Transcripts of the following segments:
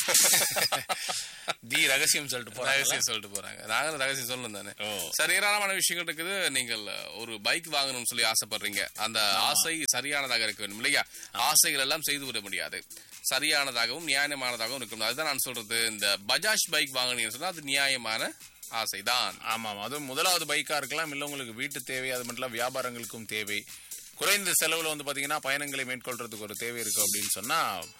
தி ரகசியம் சொல்லிட்டு போறாங்க ரகசியம் சொல்லிட்டு போறாங்க நாங்களும் ரகசியம் சொல்லணும் தானே ஓ. சரி ஏராளமான விஷயங்கள் இருக்குது நீங்கள் ஒரு பைக் வாங்கணும்னு சொல்லி ஆசைப்படுறீங்க அந்த ஆசை சரியானதாக இருக்க வேண்டும் இல்லையா ஆசைகள் எல்லாம் செய்து விட முடியாது சரியானதாகவும் நியாயமானதாகவும் இருக்கணும் அதுதான் நான் சொல்றது இந்த பஜாஜ் பைக் வாங்கினீங்கன்னு சொன்னா அது நியாயமான ஆசைதான் ஆமா ஆமா அதுவும் முதலாவது பைக்கா இருக்கலாம் இல்ல உங்களுக்கு வீட்டு தேவை அது மட்டும் இல்ல வியாபாரங்களுக்கும் தேவை குறைந்த செலவுல வந்து பாத்தீங்கன்னா பயணங்களை மேற்கொள்றதுக்கு ஒரு தேவை இருக்கு அப்படின்னு சொன்னா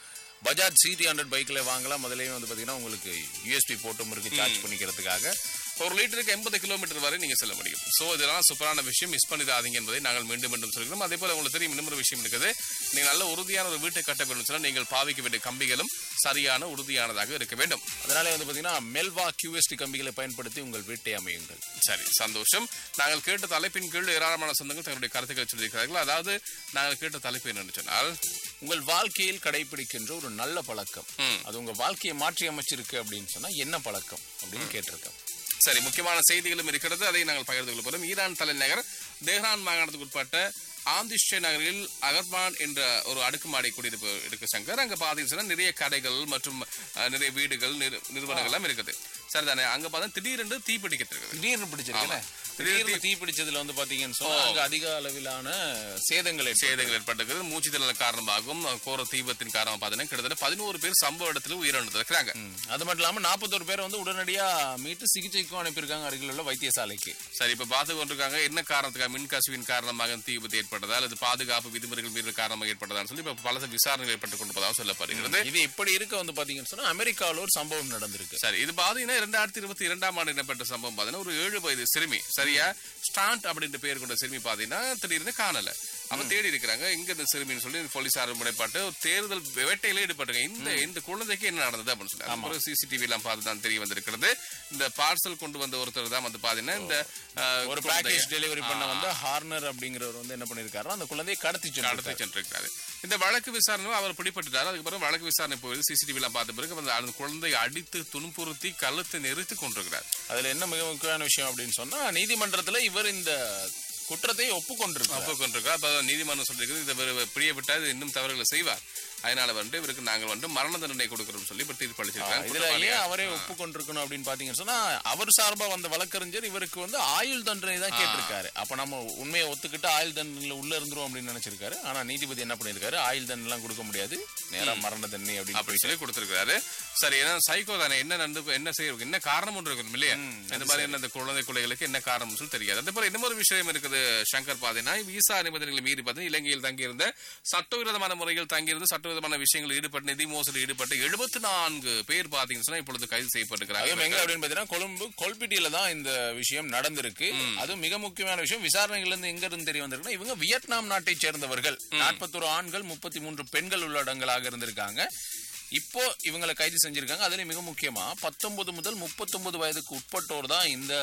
பஜாஜ் சிடி ஹண்ட்ரட் பைக்ல வாங்கலாம் முதல்லயே வந்து பாத்தீங்கன்னா உங்களுக்கு யூஎஸ்பி போட்டும் இருக்கு சார்ஜ் பண்ணிக்கிறதுக்காக ஒரு லிட்டருக்கு எண்பது கிலோமீட்டர் வரை நீங்க செல்ல முடியும் சோ இதெல்லாம் சூப்பரான விஷயம் மிஸ் பண்ணிடாதீங்க என்பதை நாங்கள் மீண்டும் மீண்டும் சொல்கிறோம் அதே போல உங்களுக்கு தெரியும் இன்னும் ஒரு விஷயம் இருக்குது நீங்க நல்ல உறுதியான ஒரு வீட்டை கட்ட வேண்டும் சொன்னா நீங்கள் பாவிக்க வேண்டிய கம்பிகளும் சரியான உறுதியானதாக இருக்க வேண்டும் அதனால வந்து பாத்தீங்கன்னா மெல்வா கியூஎஸ்டி கம்பிகளை பயன்படுத்தி உங்கள் வீட்டை அமையுங்கள் சரி சந்தோஷம் நாங்கள் கேட்ட தலைப்பின் கீழ் ஏராளமான சொந்தங்கள் தங்களுடைய கருத்துக்களை சொல்லியிருக்கிறார்கள் அதாவது நாங்கள் கேட்ட தலைப்பு என்னன்னு சொன்னால் உங்கள் வாழ்க்கையில் கடைபிடிக்கின்ற ஒரு நல்ல பழக்கம் ம். அது உங்க வாழ்க்கையை மாற்றி அமைச்சிருக்கு அப்படின்னு சொன்னா என்ன பழக்கம் அப்படின்னு கேட்டிருக்கேன் சரி முக்கியமான செய்திகளும் இருக்கிறது அதை நாங்கள் பகிர்ந்து கொள்ள போறோம் ஈரான் தலைநகர் தெஹ்ரான் மாகாணத்துக்கு உட்பட்ட ஆந்திஷ்டே நகரில் அகர்மான் என்ற ஒரு அடுக்குமாடி குடியிருப்பு இருக்கு சங்கர் அங்க பாத்தீங்கன்னா நிறைய கடைகள் மற்றும் அஹ், நிறைய வீடுகள் நிறு- நிறுவனங்கள் எல்லாம் இருக்குது சரிதானே அங்க பார்த்தா திடீரென்று தீப்பிடிக்கிட்டு இருக்குது திடீர்னு பிடிச்சிருக்கல திடீர்னு தீ பிடிச்சதுல வந்து பாத்தீங்கன்னு சொன்னா அங்க அதிக அளவிலான சேதங்கள் ஏற்படும். சேதங்கள் ஏற்பட்டிருக்கிறது மூச்சு திணறல் காரணமாகவும் கோர தீபத்தின் காரணமாக பார்த்தீங்கன்னா கிட்டத்தட்ட பதினோரு பேர் சம்பவ இடத்துல உயிரிழந்திருக்கிறாங்க ம். அது மட்டும் இல்லாம நாற்பத்தோரு பேரை வந்து உடனடியா மீட்டு சிகிச்சைக்கும் அனுப்பியிருக்காங்க அருகில் உள்ள வைத்தியசாலைக்கு சரி இப்ப பார்த்து கொண்டிருக்காங்க என்ன காரணத்துக்காக மின் கசிவின் காரணமாக தீ விபத்து ஏற்பட்டதா அல்லது பாதுகாப்பு விதிமுறைகள் மீறல் காரணமாக ஏற்பட்டதான்னு சொல்லி இப்ப பல விசாரணைகள் ஏற்பட்டுக் கொண்டிருப்பதாக சொல்லப்படுகிறது இது இப்படி இருக்க வந்து பாத்தீங்கன்னு சொன்னா அமெரிக்காவில் ஒரு சம்பவம் நடந்திருக்கு சரி இது பாத்தீங்கன்னா இரண்டாயிரத்தி இருபத்தி இரண்டாம் ஆண்டு இடம்பெற்ற சம்பவம் பாத்தீங்கன்னா ஒரு ஏழு வயது சிறுமி சரியா ஸ்டாண்ட் அப்படின்ற பெயர் கொண்ட சிறுமி பாத்தீங்கன்னா திடீர்னு காணல அவன் தேடி இருக்கிறாங்க எங்க இந்த சிறுமின்னு சொல்லி போலீசார் முறைப்பாட்டு ஒரு தேர்தல் வேட்டையில ஈடுபட்டிருக்காங்க இந்த இந்த குழந்தைக்கு என்ன நடந்தது அப்படின்னு சொல்லி அப்புறம் சிசிடிவி எல்லாம் பார்த்து தான் தெரிய வந்திருக்கிறது இந்த பார்சல் கொண்டு வந்த ஒருத்தர் தான் வந்து பாத்தீங்கன்னா இந்த அஹ், ஒரு குழந்தைய- பேக்கேஜ் டெலிவரி பண்ண வந்து ஹார்னர் அப்படிங்கிறவர் வந்து என்ன பண்ணிருக்காரு அந்த குழந்தையை கடத்தி கடத்தி சென்று சென்றிருக்கிறாரு இந்த வழக்கு விசாரணை அவர் பிடிபட்டுட்டாரு அதுக்கப்புறம் வழக்கு விசாரணை போயிடுது சிசிடிவி எல்லாம் பார்த்த பிறகு அந்த அந்த குழந்தையை அடித்து துன்புறுத்தி கழுத்தை நெரித்து கொண்டிருக்கிறார் அதுல என்ன மிக முக்கியமான விஷயம் அப்படின்னு சொன்னா நீதிமன்றத்துல இவர் இந்த குற்றத்தை ஒப்புக்கொண்டிருக்கார் அப்போ கொண்டிருக்கிறார் அப்ப நீதிமன்றம் சொல்லியிருக்குது இதை இவர் பிரிய விட்டா இது இன்னும் தவறுகளை செய்வார் அதனால வந்துட்டு இவருக்கு நாங்கள் வந்து மரண தண்டனை கொடுக்கிறோம் சொல்லி இப்ப தீர்ப்பு இதுல அளிச்சிருக்காங்க ஏன் அவரே ஒப்புக்கொண்டிருக்கணும் அப்படின்னு பாத்தீங்கன்னு சொன்னா அவர் சார்பா வந்த வழக்கறிஞர் இவருக்கு வந்து ஆயுள் தண்டனை தான் கேட்டிருக்காரு அப்ப நம்ம உண்மையை ஒத்துக்கிட்டு ஆயுள் தண்டனையில உள்ள இருந்துரும் அப்படின்னு நினைச்சிருக்காரு ஆனா நீதிபதி என்ன பண்ணிருக்காரு ஆயுள் தண்டனை எல்லாம் கொடுக்க முடியாது நேரா மரண தண்டனை அப்படின்னு அப்படி சொல்லி கொடுத்திருக்காரு சரி ஏன்னா சைக்கோ தானே என்ன நடந்து என்ன செய்ய என்ன காரணம் ஒன்று இருக்கணும் இல்லையா இந்த மாதிரி என்ன இந்த குழந்தை கொலைகளுக்கு என்ன காரணம் சொல்லி தெரியாது அதே போல இன்னொரு விஷயம் இருக்குது சங்கர் பாத்தீங்கன்னா விசா நிபந்தனைகளை மீறி பார்த்தீங்கன்னா இலங்கையில் தங்கியிருந்த சட்டவிரோதமான முறையில் தங்கியிருந்து சட்டவிரோதமான விஷயங்களில் ஈடுபட்டு நிதி மோசடியில் ஈடுபட்டு எழுபத்தி நான்கு பேர் பாத்தீங்கன்னா சொன்னா இப்பொழுது கைது அதுவும் செய்யப்பட்டிருக்கிறாங்க எங்க அப்படின்னு பாத்தீங்கன்னா கொழும்பு கொல்பிட்டியில தான் இந்த விஷயம் நடந்திருக்கு அதுவும் மிக முக்கியமான விஷயம் விசாரணைகள் இருந்து எங்க இருந்து தெரிய வந்திருக்குன்னா இவங்க வியட்நாம் நாட்டை சேர்ந்தவர்கள் நாற்பத்தொரு ஆண்கள் முப்பத்தி மூன்று பெண்கள் உள்ளடங்களாக இருந்திருக்காங்க இப்போ இவங்களை கைது செஞ்சிருக்காங்க அதுல மிக முக்கியமா பத்தொன்பது முதல் முப்பத்தொன்பது வயதுக்கு உட்பட்டோர் தான் இந்த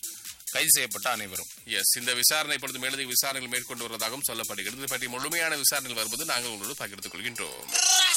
கைது செய்யப்பட்ட அனைவரும் எஸ் இந்த விசாரணை இப்பொழுது மேலதிக விசாரணைகள் மேற்கொண்டு வருவதாகவும் சொல்லப்படுகிறது இது பற்றி முழுமையான விசாரணைகள் வரும்போது நாங்கள் உங்களோடு பகிர்ந்து கொள்கின்றோம்